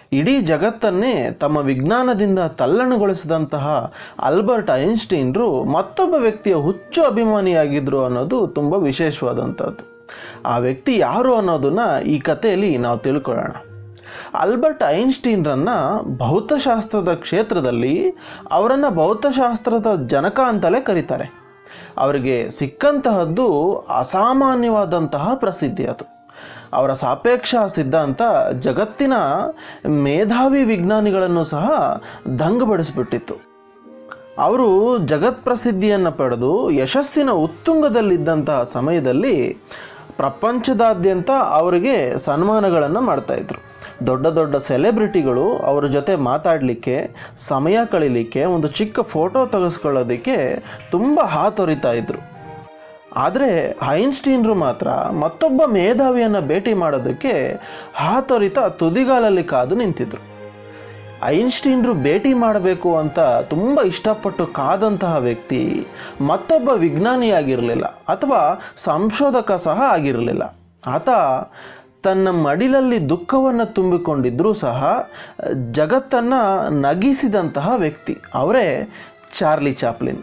ಇಡೀ ಜಗತ್ತನ್ನೇ ತಮ್ಮ ವಿಜ್ಞಾನದಿಂದ ತಲ್ಲಣಗೊಳಿಸಿದಂತಹ ಆಲ್ಬರ್ಟ್ ಐನ್ಸ್ಟೀನ್ರು ಮತ್ತೊಬ್ಬ ವ್ಯಕ್ತಿಯ ಹುಚ್ಚು ಅಭಿಮಾನಿಯಾಗಿದ್ದರು ಅನ್ನೋದು ತುಂಬ ವಿಶೇಷವಾದಂಥದ್ದು ಆ ವ್ಯಕ್ತಿ ಯಾರು ಅನ್ನೋದನ್ನ ಈ ಕಥೆಯಲ್ಲಿ ನಾವು ತಿಳ್ಕೊಳ್ಳೋಣ ಆಲ್ಬರ್ಟ್ ಐನ್ಸ್ಟೀನ್ರನ್ನ ಭೌತಶಾಸ್ತ್ರದ ಕ್ಷೇತ್ರದಲ್ಲಿ ಅವರನ್ನು ಭೌತಶಾಸ್ತ್ರದ ಜನಕ ಅಂತಲೇ ಕರೀತಾರೆ ಅವರಿಗೆ ಸಿಕ್ಕಂತಹದ್ದು ಅಸಾಮಾನ್ಯವಾದಂತಹ ಪ್ರಸಿದ್ಧಿ ಅದು ಅವರ ಸಾಪೇಕ್ಷ ಸಿದ್ಧಾಂತ ಜಗತ್ತಿನ ಮೇಧಾವಿ ವಿಜ್ಞಾನಿಗಳನ್ನು ಸಹ ದಂಗಬಡಿಸಿಬಿಟ್ಟಿತ್ತು ಅವರು ಜಗತ್ಪ್ರಸಿದ್ಧಿಯನ್ನು ಪಡೆದು ಯಶಸ್ಸಿನ ಉತ್ತುಂಗದಲ್ಲಿದ್ದಂತಹ ಸಮಯದಲ್ಲಿ ಪ್ರಪಂಚದಾದ್ಯಂತ ಅವರಿಗೆ ಸನ್ಮಾನಗಳನ್ನು ಮಾಡ್ತಾಯಿದ್ರು ದೊಡ್ಡ ದೊಡ್ಡ ಸೆಲೆಬ್ರಿಟಿಗಳು ಅವರ ಜೊತೆ ಮಾತಾಡಲಿಕ್ಕೆ ಸಮಯ ಕಳೀಲಿಕ್ಕೆ ಒಂದು ಚಿಕ್ಕ ಫೋಟೋ ತೆಗೆಸ್ಕೊಳ್ಳೋದಕ್ಕೆ ತುಂಬ ಹಾತೊರಿತಾ ಇದ್ರು ಆದರೆ ಐನ್ಸ್ಟೀನ್ರು ಮಾತ್ರ ಮತ್ತೊಬ್ಬ ಮೇಧಾವಿಯನ್ನು ಭೇಟಿ ಮಾಡೋದಕ್ಕೆ ಹಾತೊರಿತ ತುದಿಗಾಲಲ್ಲಿ ಕಾದು ನಿಂತಿದ್ರು ಐನ್ಸ್ಟೀನ್ರು ಭೇಟಿ ಮಾಡಬೇಕು ಅಂತ ತುಂಬ ಇಷ್ಟಪಟ್ಟು ಕಾದಂತಹ ವ್ಯಕ್ತಿ ಮತ್ತೊಬ್ಬ ವಿಜ್ಞಾನಿಯಾಗಿರಲಿಲ್ಲ ಅಥವಾ ಸಂಶೋಧಕ ಸಹ ಆಗಿರಲಿಲ್ಲ ಆತ ತನ್ನ ಮಡಿಲಲ್ಲಿ ದುಃಖವನ್ನು ತುಂಬಿಕೊಂಡಿದ್ರೂ ಸಹ ಜಗತ್ತನ್ನು ನಗಿಸಿದಂತಹ ವ್ಯಕ್ತಿ ಅವರೇ ಚಾರ್ಲಿ ಚಾಪ್ಲಿನ್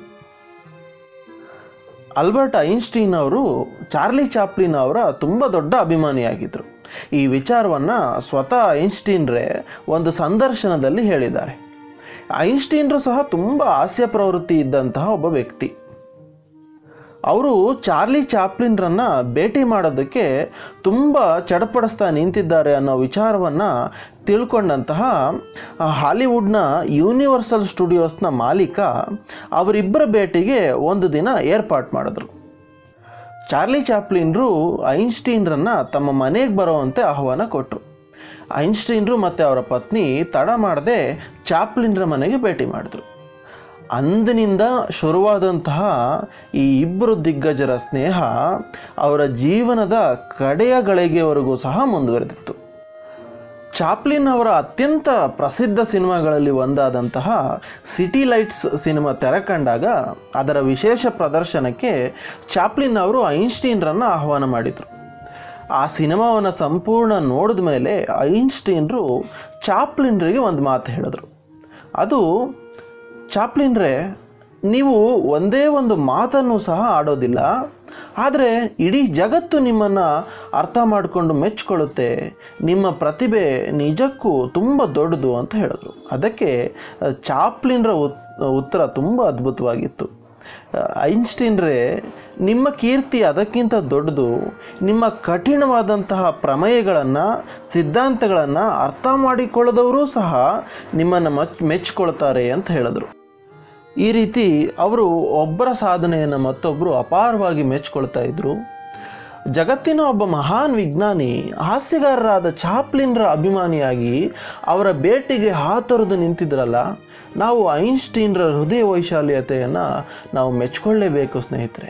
ಆಲ್ಬರ್ಟ್ ಐನ್ಸ್ಟೀನ್ ಅವರು ಚಾರ್ಲಿ ಚಾಪ್ಲಿನ್ ಅವರ ತುಂಬ ದೊಡ್ಡ ಅಭಿಮಾನಿಯಾಗಿದ್ದರು ಈ ವಿಚಾರವನ್ನು ಸ್ವತಃ ಐನ್ಸ್ಟೀನ್ರೇ ಒಂದು ಸಂದರ್ಶನದಲ್ಲಿ ಹೇಳಿದ್ದಾರೆ ಐನ್ಸ್ಟೀನ್ರು ಸಹ ತುಂಬ ಹಾಸ್ಯ ಪ್ರವೃತ್ತಿ ಇದ್ದಂತಹ ಒಬ್ಬ ವ್ಯಕ್ತಿ ಅವರು ಚಾರ್ಲಿ ಚಾಪ್ಲಿನ್ರನ್ನು ಭೇಟಿ ಮಾಡೋದಕ್ಕೆ ತುಂಬ ಚಡಪಡಿಸ್ತಾ ನಿಂತಿದ್ದಾರೆ ಅನ್ನೋ ವಿಚಾರವನ್ನು ತಿಳ್ಕೊಂಡಂತಹ ಹಾಲಿವುಡ್ನ ಯೂನಿವರ್ಸಲ್ ಸ್ಟುಡಿಯೋಸ್ನ ಮಾಲೀಕ ಅವರಿಬ್ಬರ ಭೇಟಿಗೆ ಒಂದು ದಿನ ಏರ್ಪಾಟ್ ಮಾಡಿದ್ರು ಚಾರ್ಲಿ ಚಾಪ್ಲಿನ್ರು ಐನ್ಸ್ಟೀನ್ರನ್ನು ತಮ್ಮ ಮನೆಗೆ ಬರೋವಂತೆ ಆಹ್ವಾನ ಕೊಟ್ಟರು ಐನ್ಸ್ಟೀನ್ರು ಮತ್ತು ಅವರ ಪತ್ನಿ ತಡ ಮಾಡದೆ ಚಾಪ್ಲಿನ್ರ ಮನೆಗೆ ಭೇಟಿ ಮಾಡಿದ್ರು ಅಂದಿನಿಂದ ಶುರುವಾದಂತಹ ಈ ಇಬ್ಬರು ದಿಗ್ಗಜರ ಸ್ನೇಹ ಅವರ ಜೀವನದ ಕಡೆಯ ಗಳಿಗೆವರೆಗೂ ಸಹ ಮುಂದುವರೆದಿತ್ತು ಚಾಪ್ಲಿನ್ ಅವರ ಅತ್ಯಂತ ಪ್ರಸಿದ್ಧ ಸಿನಿಮಾಗಳಲ್ಲಿ ಒಂದಾದಂತಹ ಸಿಟಿ ಲೈಟ್ಸ್ ಸಿನಿಮಾ ತೆರೆ ಕಂಡಾಗ ಅದರ ವಿಶೇಷ ಪ್ರದರ್ಶನಕ್ಕೆ ಚಾಪ್ಲಿನ್ ಅವರು ಐನ್ಸ್ಟೀನ್ರನ್ನು ಆಹ್ವಾನ ಮಾಡಿದರು ಆ ಸಿನಿಮಾವನ್ನು ಸಂಪೂರ್ಣ ನೋಡಿದ ಮೇಲೆ ಐನ್ಸ್ಟೀನ್ರು ಚಾಪ್ಲಿನ್ರಿಗೆ ಒಂದು ಮಾತು ಹೇಳಿದ್ರು ಅದು ಚಾಪ್ಲಿನ್ರೇ ನೀವು ಒಂದೇ ಒಂದು ಮಾತನ್ನು ಸಹ ಆಡೋದಿಲ್ಲ ಆದರೆ ಇಡೀ ಜಗತ್ತು ನಿಮ್ಮನ್ನು ಅರ್ಥ ಮಾಡಿಕೊಂಡು ಮೆಚ್ಕೊಳ್ಳುತ್ತೆ ನಿಮ್ಮ ಪ್ರತಿಭೆ ನಿಜಕ್ಕೂ ತುಂಬ ದೊಡ್ಡದು ಅಂತ ಹೇಳಿದ್ರು ಅದಕ್ಕೆ ಚಾಪ್ಲಿನ್ರ ಉತ್ ಉತ್ತರ ತುಂಬ ಅದ್ಭುತವಾಗಿತ್ತು ಐನ್ಸ್ಟೀನ್ರೇ ನಿಮ್ಮ ಕೀರ್ತಿ ಅದಕ್ಕಿಂತ ದೊಡ್ಡದು ನಿಮ್ಮ ಕಠಿಣವಾದಂತಹ ಪ್ರಮೇಯಗಳನ್ನು ಸಿದ್ಧಾಂತಗಳನ್ನು ಅರ್ಥ ಮಾಡಿಕೊಳ್ಳದವರು ಸಹ ನಿಮ್ಮನ್ನು ಮಚ್ ಮೆಚ್ಕೊಳ್ತಾರೆ ಅಂತ ಹೇಳಿದ್ರು ಈ ರೀತಿ ಅವರು ಒಬ್ಬರ ಸಾಧನೆಯನ್ನು ಮತ್ತೊಬ್ಬರು ಅಪಾರವಾಗಿ ಮೆಚ್ಕೊಳ್ತಾ ಇದ್ರು ಜಗತ್ತಿನ ಒಬ್ಬ ಮಹಾನ್ ವಿಜ್ಞಾನಿ ಹಾಸ್ಯಗಾರರಾದ ಚಾಪ್ಲಿನ್ರ ಅಭಿಮಾನಿಯಾಗಿ ಅವರ ಭೇಟಿಗೆ ಹಾತೊರೆದು ನಿಂತಿದ್ರಲ್ಲ ನಾವು ಐನ್ಸ್ಟೀನ್ರ ಹೃದಯ ವೈಶಾಲ್ಯತೆಯನ್ನು ನಾವು ಮೆಚ್ಕೊಳ್ಳೇಬೇಕು ಸ್ನೇಹಿತರೆ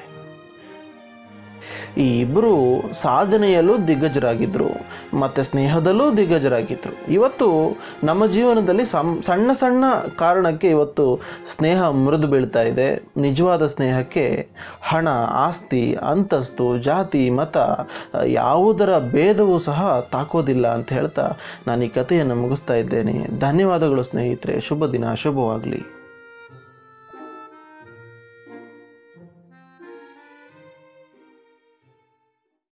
ಈ ಇಬ್ಬರು ಸಾಧನೆಯಲ್ಲೂ ದಿಗ್ಗಜರಾಗಿದ್ದರು ಮತ್ತು ಸ್ನೇಹದಲ್ಲೂ ದಿಗ್ಗಜರಾಗಿದ್ದರು ಇವತ್ತು ನಮ್ಮ ಜೀವನದಲ್ಲಿ ಸಂ ಸಣ್ಣ ಸಣ್ಣ ಕಾರಣಕ್ಕೆ ಇವತ್ತು ಸ್ನೇಹ ಮುರಿದು ಬೀಳ್ತಾ ಇದೆ ನಿಜವಾದ ಸ್ನೇಹಕ್ಕೆ ಹಣ ಆಸ್ತಿ ಅಂತಸ್ತು ಜಾತಿ ಮತ ಯಾವುದರ ಭೇದವೂ ಸಹ ತಾಕೋದಿಲ್ಲ ಅಂತ ಹೇಳ್ತಾ ನಾನು ಈ ಕಥೆಯನ್ನು ಮುಗಿಸ್ತಾ ಇದ್ದೇನೆ ಧನ್ಯವಾದಗಳು ಸ್ನೇಹಿತರೆ ಶುಭ ದಿನ ಶುಭವಾಗಲಿ